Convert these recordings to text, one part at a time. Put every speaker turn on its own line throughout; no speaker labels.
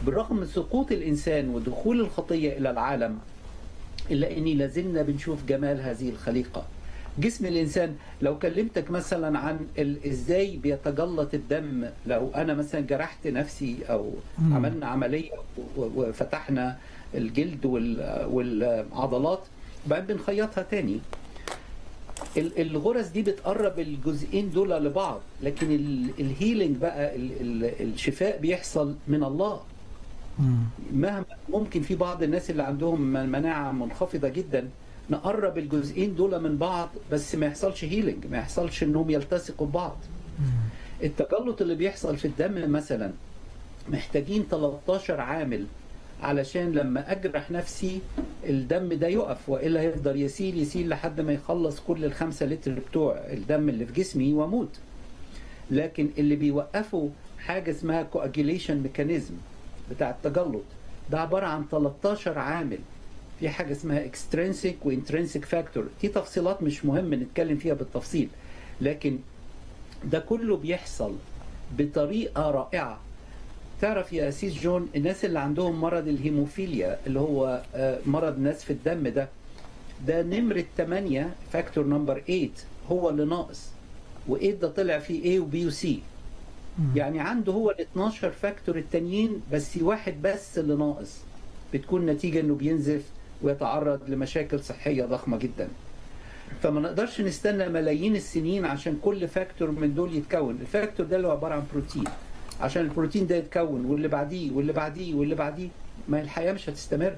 بالرغم من سقوط الانسان ودخول الخطيه الى العالم الا اني لازلنا بنشوف جمال هذه الخليقه جسم الانسان لو كلمتك مثلا عن ال- ازاي بيتجلط الدم لو انا مثلا جرحت نفسي او
مم.
عملنا عمليه و- وفتحنا الجلد وال- والعضلات بعدين بنخيطها تاني ال- الغرز دي بتقرب الجزئين دول لبعض لكن ال- الهيلينج بقى ال- ال- الشفاء بيحصل من الله
مم.
مهما ممكن في بعض الناس اللي عندهم مناعة منخفضة جدا نقرب الجزئين دول من بعض بس ما يحصلش هيلينج ما يحصلش انهم يلتصقوا ببعض التجلط اللي بيحصل في الدم مثلا محتاجين 13 عامل علشان لما اجرح نفسي الدم ده يقف والا هيفضل يسيل يسيل لحد ما يخلص كل الخمسة لتر بتوع الدم اللي في جسمي واموت لكن اللي بيوقفوا حاجه اسمها كواجيليشن ميكانيزم بتاع التجلط ده عباره عن 13 عامل في حاجه اسمها اكسترينسيك وانترنسيك فاكتور دي تفصيلات مش مهم نتكلم فيها بالتفصيل لكن ده كله بيحصل بطريقه رائعه تعرف يا أسيس جون الناس اللي عندهم مرض الهيموفيليا اللي هو آه، مرض نزف الدم ده ده نمرة 8 فاكتور نمبر 8 هو اللي ناقص و8 ده طلع فيه A و B و C يعني عنده هو ال 12 فاكتور التانيين بس واحد بس اللي ناقص بتكون نتيجة انه بينزف ويتعرض لمشاكل صحية ضخمة جدا فما نقدرش نستنى ملايين السنين عشان كل فاكتور من دول يتكون الفاكتور ده اللي هو عبارة عن بروتين عشان البروتين ده يتكون واللي بعديه واللي بعديه واللي بعديه ما الحياة مش هتستمر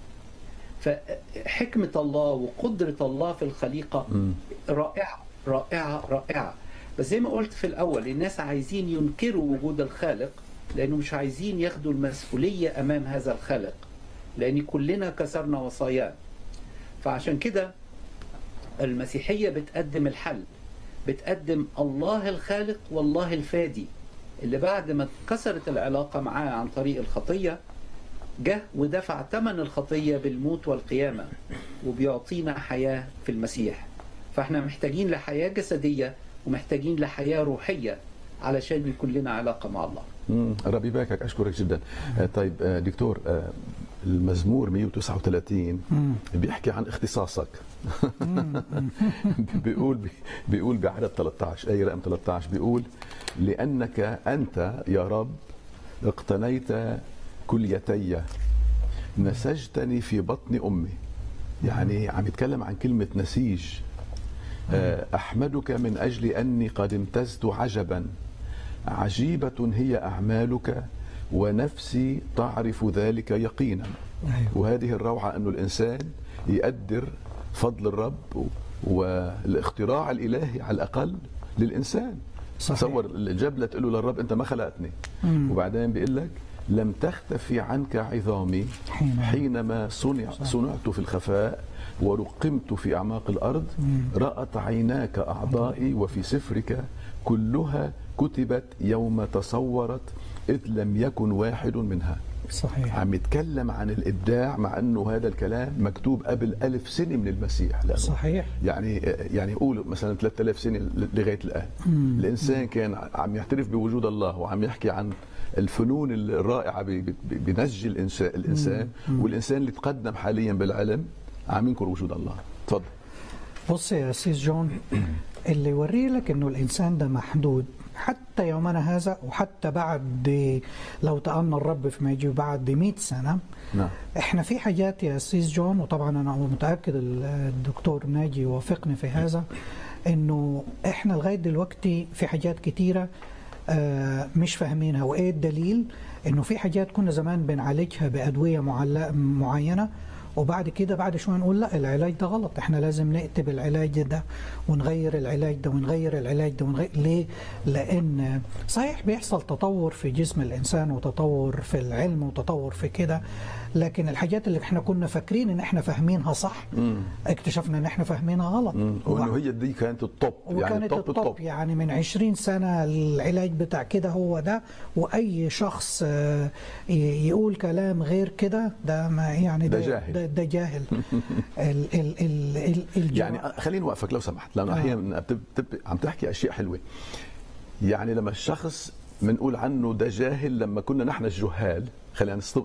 فحكمة الله وقدرة الله في الخليقة رائعة رائعة رائعة بس زي ما قلت في الأول الناس عايزين ينكروا وجود الخالق لأنه مش عايزين ياخدوا المسؤولية أمام هذا الخالق لأن كلنا كسرنا وصاياه فعشان كده المسيحية بتقدم الحل بتقدم الله الخالق والله الفادي اللي بعد ما اتكسرت العلاقة معاه عن طريق الخطية جه ودفع ثمن الخطية بالموت والقيامة وبيعطينا حياة في المسيح فاحنا محتاجين لحياة جسدية ومحتاجين لحياة روحية علشان يكون لنا علاقة مع الله
مم. ربي يباركك اشكرك جدا آه، طيب آه، دكتور آه، المزمور 139 بيحكي عن اختصاصك بيقول بيقول بعدد 13 اي رقم 13 بيقول لانك انت يا رب اقتنيت كليتي نسجتني في بطن امي يعني عم يتكلم عن كلمه نسيج آه، احمدك من اجل اني قد امتزت عجبا عجيبه هي اعمالك ونفسي تعرف ذلك يقينا
أيوة.
وهذه الروعه انه الانسان يقدر فضل الرب والاختراع الالهي على الاقل للانسان
صحيح.
تصور الجبله تقول له للرب انت ما خلقتني
مم.
وبعدين بيقول لك لم تختفي عنك عظامي
حينما-
حينما صنع صنعت في الخفاء ورقمت في اعماق الارض رات عيناك اعضائي وفي سفرك كلها كتبت يوم تصورت اذ لم يكن واحد منها
صحيح
عم يتكلم عن الابداع مع انه هذا الكلام مكتوب قبل ألف سنه من المسيح لأنه
صحيح
يعني يعني قولوا مثلا 3000 سنه لغايه الان
مم.
الانسان كان عم يعترف بوجود الله وعم يحكي عن الفنون الرائعه ب- ب- بنسج الانسان الانسان والانسان اللي تقدم حاليا بالعلم عم ينكر وجود الله تفضل
بص يا سيس جون اللي يوري لك انه الانسان ده محدود حتى يومنا هذا وحتى بعد لو تأمل الرب فيما يجي بعد 100 سنه
نعم
احنا في حاجات يا سيس جون وطبعا انا متاكد الدكتور ناجي يوافقني في هذا انه احنا لغايه دلوقتي في حاجات كتيره آه، مش فاهمينها وايه الدليل انه في حاجات كنا زمان بنعالجها بادويه معل- معينه وبعد كده بعد شويه نقول لا العلاج ده غلط احنا لازم نكتب العلاج ده ونغير العلاج ده ونغير العلاج ده ونغير ليه لان صحيح بيحصل تطور في جسم الانسان وتطور في العلم وتطور في كده لكن الحاجات اللي احنا كنا فاكرين ان احنا فاهمينها صح اكتشفنا ان احنا فاهمينها غلط
مم. وانه هي دي كانت الطب يعني
وكانت
الطب
الطب
الطب
يعني من 20 سنة العلاج بتاع كده هو ده وأي شخص آه، ي- يقول كلام غير كده ده ما يعني
ده جاهل.
ده, ده جاهل ال ال ال ال الجو-
يعني خليني اوقفك لو سمحت لانه
آه.
احيانا بتب- بتب- عم تحكي اشياء حلوه يعني لما الشخص بنقول عنه ده جاهل لما كنا نحن الجهال خلينا نستغ-